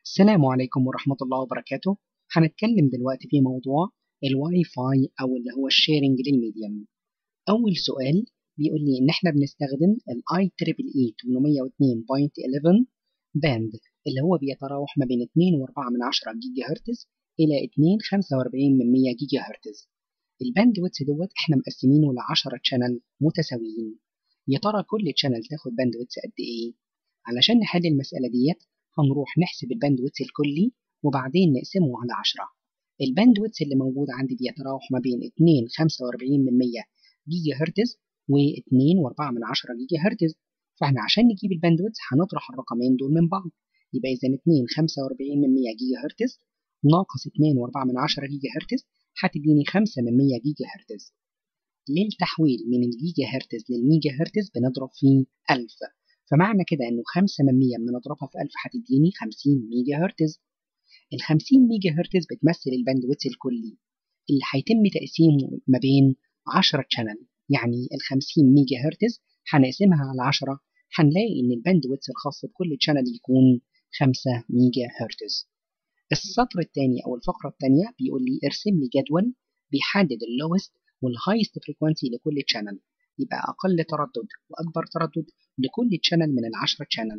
السلام عليكم ورحمة الله وبركاته هنتكلم دلوقتي في موضوع الواي فاي أو اللي هو الشيرنج للميديم أول سؤال بيقول لي إن إحنا بنستخدم الاي تريبل اي 802.11 باند اللي هو بيتراوح ما بين 2.4 من 10 جيجا هرتز إلى 2.45 من 100 جيجا هرتز الباند ويتس دوت إحنا مقسمينه ل 10 تشانل متساويين يا ترى كل تشانل تاخد باند ويتس قد إيه؟ علشان نحل المسألة ديت هنروح نحسب الباندويتس الكلي وبعدين نقسمه على 10 الباندويتس اللي موجود عندي دي يتراوح ما بين 2.45 من 100 جيجا هرتز و 2.4 من 10 جيجا هرتز فاحنا عشان نجيب الباندويتس هنطرح الرقمين دول من بعض يبقى اذا 2.45 من 100 جيجا هرتز ناقص 2.4 من 10 جيجا هرتز هتديني 5 من 100 جيجا هرتز للتحويل من الجيجا هرتز للميجا هرتز بنضرب فيه 1000 فمعنى كده انه 5 من 100 بنضربها في 1000 هتديني 50 ميجا هرتز ال 50 ميجا هرتز بتمثل الباندويتس الكلي اللي هيتم تقسيمه ما بين 10 تشانل يعني ال 50 ميجا هرتز هنقسمها على 10 هنلاقي ان الباندويتس الخاص بكل تشانل يكون 5 ميجا هرتز السطر الثاني او الفقره الثانيه بيقول لي ارسم لي جدول بيحدد اللوست والهايست فريكوانسي لكل تشانل يبقى اقل تردد واكبر تردد لكل تشانل من العشرة تشانل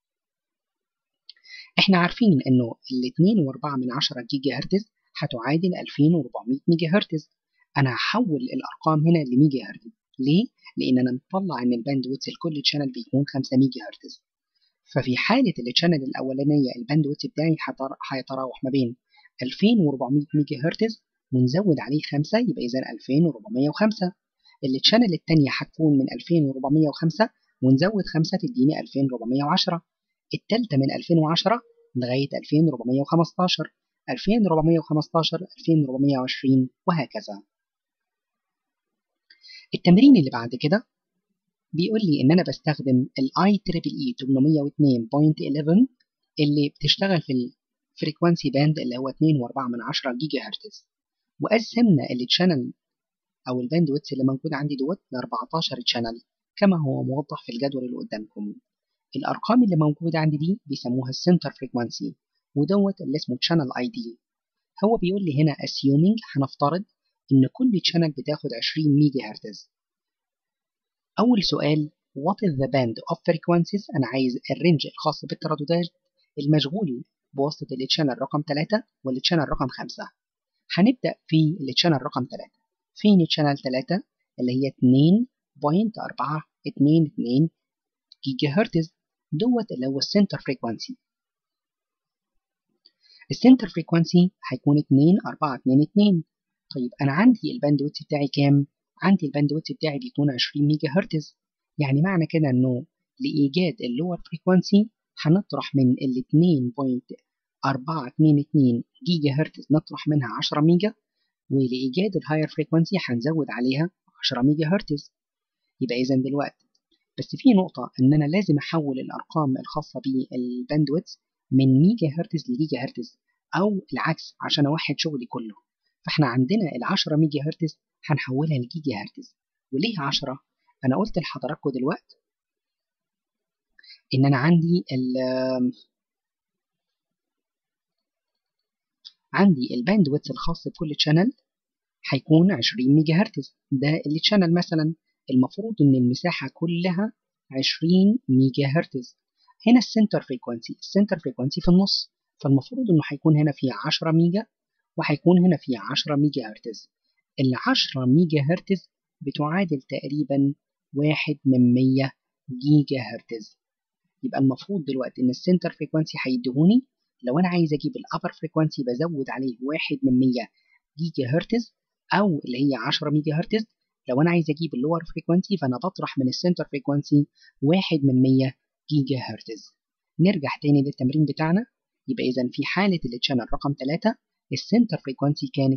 احنا عارفين انه ال 2.4 من 10 جيجا هرتز هتعادل 2400 ميجا هرتز انا هحول الارقام هنا لميجا هرتز ليه؟ لان انا مطلع ان الباندويتس لكل تشانل بيكون 5 ميجا هرتز ففي حالة التشانل الأولانية الباندويتس بتاعي هيتراوح ما بين 2400 ميجا هرتز ونزود عليه 5 يبقى إذا 2405 التشانل الثانية هتكون من 2405 ونزود 5 تديني 2410 التالتة من 2010 لغاية 2415 2415 2420 وهكذا التمرين اللي بعد كده بيقول لي ان انا بستخدم الاي تريبل اي 802.11 اللي بتشتغل في الفريكوانسي باند اللي هو 2.4 من 10 جيجا هرتز وقسمنا التشانل او الباندويتس اللي موجود عندي دوت ل 14 تشانل كما هو موضح في الجدول اللي قدامكم الارقام اللي موجوده عندي دي بيسموها السنتر فريكوانسي ودوت اللي اسمه channel اي دي هو بيقول لي هنا assuming هنفترض ان كل channel بتاخد 20 ميجا هرتز اول سؤال what is the band of frequencies انا عايز الرينج الخاص بالترددات المشغول بواسطه التشانل رقم 3 والتشانل رقم 5 هنبدا في التشانل رقم 3 فين التشانل 3 اللي هي 2.422 جيجا هرتز دوت اللي هو السنتر فريكوانسي السنتر فريكوانسي هيكون 2422 طيب انا عندي الباندويتس بتاعي كام عندي الباندويتس بتاعي بيكون 20 ميجا هرتز يعني معنى كده انه لايجاد اللور فريكوانسي هنطرح من ال 2.422 جيجا هرتز نطرح منها 10 ميجا ولايجاد الهاير فريكوانسي هنزود عليها 10 ميجا هرتز يبقى اذا دلوقتي بس في نقطة إن أنا لازم أحول الأرقام الخاصة بالباندويتس من ميجا هرتز لجيجا هرتز أو العكس عشان أوحد شغلي كله فإحنا عندنا ال 10 ميجا هرتز هنحولها لجيجا هرتز وليه 10 أنا قلت لحضراتكم دلوقتي إن أنا عندي ال عندي الباندويتس الخاص بكل تشانل هيكون 20 ميجا هرتز ده التشانل مثلا المفروض ان المساحه كلها 20 ميجا هرتز هنا السنتر فريكوانسي السنتر فريكوانسي في النص فالمفروض انه هيكون هنا في 10 ميجا وهيكون هنا في 10 ميجا هرتز ال 10 ميجا هرتز بتعادل تقريبا 1 من 100 جيجا هرتز يبقى المفروض دلوقتي ان السنتر فريكوانسي هيديهوني لو انا عايز اجيب الابر فريكوانسي بزود عليه 1 من 100 جيجا هرتز او اللي هي 10 ميجا هرتز لو انا عايز اجيب اللور فريكوانسي فانا بطرح من السنتر فريكوانسي 1 من 100 جيجا هرتز نرجع تاني للتمرين بتاعنا يبقى اذا في حاله التشانل رقم 3 السنتر فريكوانسي كان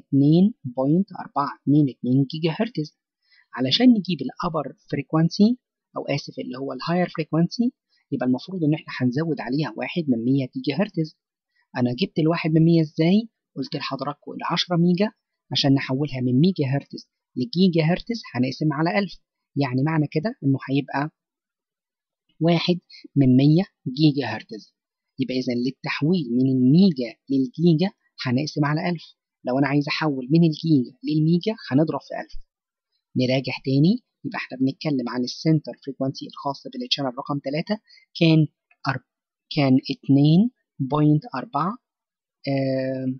2.422 جيجا هرتز علشان نجيب الابر فريكوانسي او اسف اللي هو الهاير فريكوانسي يبقى المفروض ان احنا هنزود عليها 1 من 100 جيجا هرتز انا جبت الواحد من 100 ازاي قلت لحضراتكم ال 10 ميجا عشان نحولها من ميجا هرتز لجيجا هرتز هنقسم على 1000 يعني معنى كده انه هيبقى واحد من 100 جيجا هرتز يبقى إذا للتحويل من الميجا للجيجا هنقسم على 1000 لو أنا عايز أحول من الجيجا للميجا هنضرب في 1000 نراجع تاني يبقى احنا بنتكلم عن السنتر فريكوانسي الخاص بالتشانل رقم 3 كان أر... كان 2.4 آه...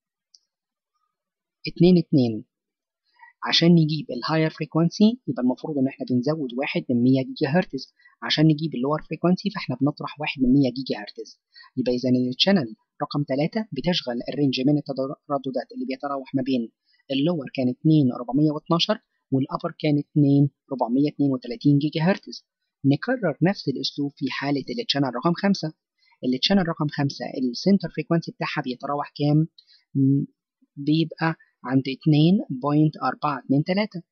2 2 عشان نجيب الهاير فريكوانسي يبقى المفروض ان احنا بنزود واحد من 100 جيجا هرتز عشان نجيب اللور فريكوانسي فاحنا بنطرح واحد من 100 جيجا هرتز يبقى اذا الشانل رقم 3 بتشغل الرينج من الترددات اللي بيتراوح ما بين اللور كان 2 412 والابر كان 2 432 جيجا هرتز نكرر نفس الاسلوب في حاله التشانل رقم 5 التشانل رقم 5 السنتر فريكوانسي بتاعها بيتراوح كام بيبقى عند 2.423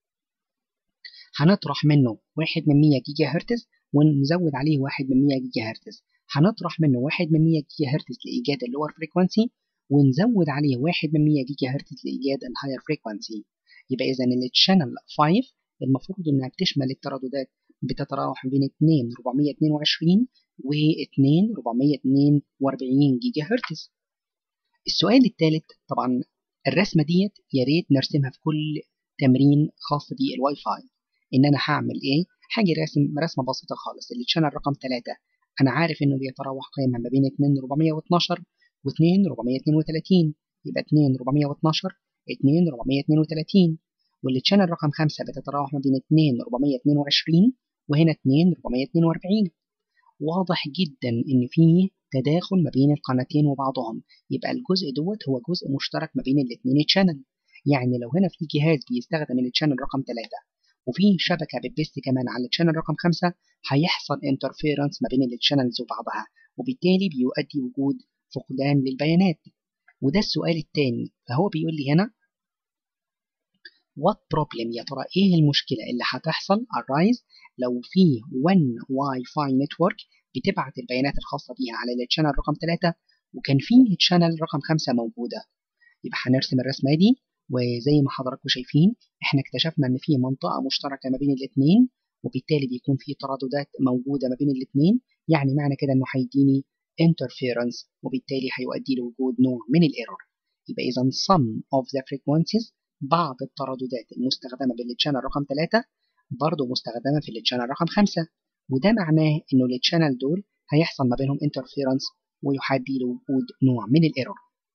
هنطرح منه 1 من 100 جيجا هرتز ونزود عليه 1 من 100 جيجا هرتز هنطرح منه 1 من 100 جيجا هرتز لإيجاد اللور فريكوانسي ونزود عليه 1 من 100 جيجا هرتز لإيجاد الهاير فريكوانسي يبقى إذا التشانل 5 المفروض إنها بتشمل الترددات بتتراوح بين 2 422 و 2 442 جيجا هرتز السؤال الثالث طبعا الرسمة ديت يا ريت نرسمها في كل تمرين خاص بالواي فاي ان انا هعمل ايه حاجة رسم رسمة بسيطة خالص التشانل رقم 3 انا عارف انه بيتراوح قيمة ما بين 2 412 و 2 432 يبقى 2 412 2 432 والتشانل رقم 5 بتتراوح ما بين 2 422 وهنا 2 442 واضح جدا ان فيه تداخل ما بين القناتين وبعضهم يبقى الجزء دوت هو جزء مشترك ما بين الاثنين تشانل يعني لو هنا في جهاز بيستخدم التشانل رقم 3 وفي شبكه بتبث كمان على التشانل رقم 5 هيحصل انترفيرنس ما بين التشانلز وبعضها وبالتالي بيؤدي وجود فقدان للبيانات وده السؤال الثاني فهو بيقول لي هنا what problem يا ترى ايه المشكله اللي هتحصل arise لو في one Wi-Fi network بتبعت البيانات الخاصة بيها على التشانل رقم 3 وكان في تشانل رقم 5 موجودة يبقى هنرسم الرسمة دي وزي ما حضراتكم شايفين احنا اكتشفنا ان في منطقة مشتركة ما بين الاثنين وبالتالي بيكون في ترددات موجودة ما بين الاثنين يعني معنى كده انه هيديني interference وبالتالي هيؤدي لوجود نوع من الايرور يبقى اذا some of the frequencies بعض الترددات المستخدمة بالتشانل رقم 3 برضه مستخدمة في التشانل رقم 5 وده معناه انه التشانل دول هيحصل ما بينهم انترفيرنس ويحدي لوجود نوع من الايرور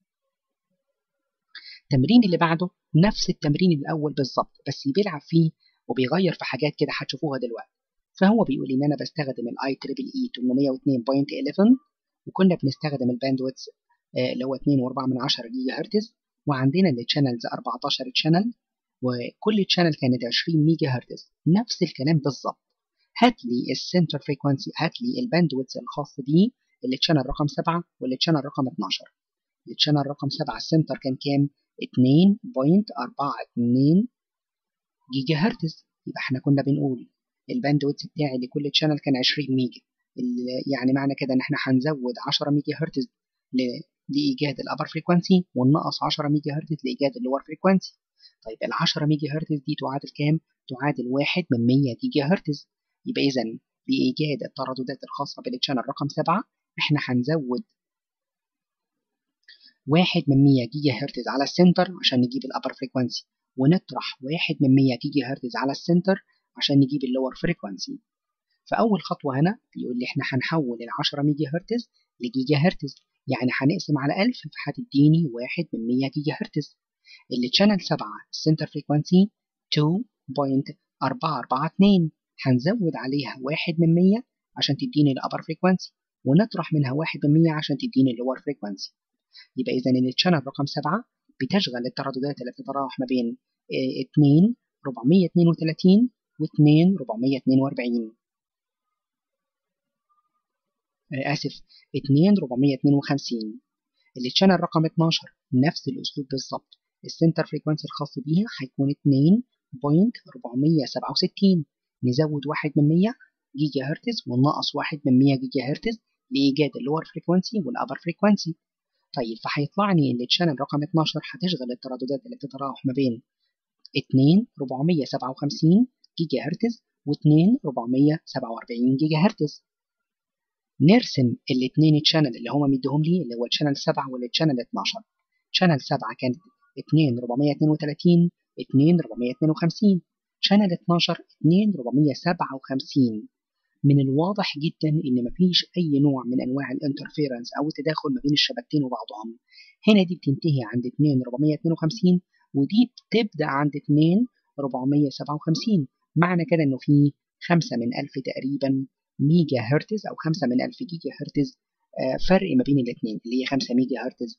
التمرين اللي بعده نفس التمرين الاول بالظبط بس بيلعب فيه وبيغير في حاجات كده هتشوفوها دلوقتي فهو بيقول ان انا بستخدم الاي تريبل اي 802.11 وكنا بنستخدم الباندويتس اللي هو 2.4 من 10 جيجا هرتز وعندنا التشانلز 14 تشانل وكل تشانل كانت 20 ميجا هرتز نفس الكلام بالظبط هات لي السنتر فريكوانسي هات لي الباندويتس الخاص بيه التشانل رقم 7 والتشانل رقم 12 التشانل رقم 7 السنتر كان كام 2.42 جيجا هرتز يبقى احنا كنا بنقول الباندويتس بتاعي لكل تشانل كان 20 ميجا يعني معنى كده ان احنا هنزود 10 ميجا هرتز لايجاد الابر فريكوانسي وننقص 10 ميجا هرتز لايجاد اللور فريكوانسي طيب ال 10 ميجا هرتز دي تعادل كام؟ تعادل 1 من 100 جيجا هرتز يبقى إذا لإيجاد الترددات الخاصة بالتشانل رقم 7 إحنا هنزود 1 من 100 جيجا هرتز على السنتر عشان نجيب الأبر فريكوانسي ونطرح 1 من 100 جيجا هرتز على السنتر عشان نجيب اللور فريكوانسي فأول خطوة هنا بيقول لي إحنا هنحول ال 10 ميجا هرتز لجيجا هرتز يعني هنقسم على 1000 فهتديني 1 من 100 جيجا هرتز التشانل 7 السنتر فريكوانسي 2.442 هنزود عليها 1 من 100 عشان تديني الابر فريكوانسي ونطرح منها 1 من 100 عشان تديني اللور فريكوانسي يبقى اذا التشانل رقم 7 بتشغل الترددات اللي بتتراوح ما بين 2 432 و 2 442 اسف 2 452 التشانل رقم 12 نفس الاسلوب بالظبط السنتر فريكوانسي الخاص بيها هيكون 2.467 نزود 1 من 100 جيجا هرتز وننقص 1 من 100 جيجا هرتز لإيجاد اللور فريكوانسي والأبر فريكوانسي طيب فهيطلع لي إن الشانل رقم 12 هتشغل الترددات اللي بتتراوح ما بين 2 457 جيجا هرتز و 2 447 جيجا هرتز نرسم الاثنين تشانل اللي هما مديهم لي اللي هو الشانل 7 والشانل 12 شانل 7 كانت 2 432 2 452 شانل 12 2 457 من الواضح جدا ان مفيش اي نوع من انواع الانترفيرنس او التداخل ما بين الشبكتين وبعضهم هنا دي بتنتهي عند 2 452 ودي بتبدا عند 2 457 معنى كده انه في 5 من 1000 تقريبا ميجا هرتز او 5 من 1000 جيجا هرتز آه فرق ما بين الاثنين اللي هي 5 ميجا هرتز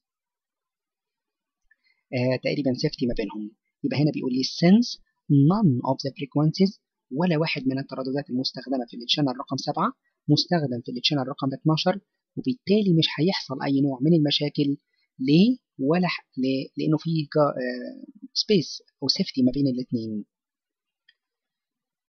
آه تقريبا سيفتي ما بينهم يبقى هنا بيقول لي sense none of the frequencies ولا واحد من الترددات المستخدمة في التشانل رقم 7 مستخدم في التشانل رقم 12 وبالتالي مش هيحصل أي نوع من المشاكل ليه ولا ليه؟ لأنه في سبيس أو سيفتي ما بين الاثنين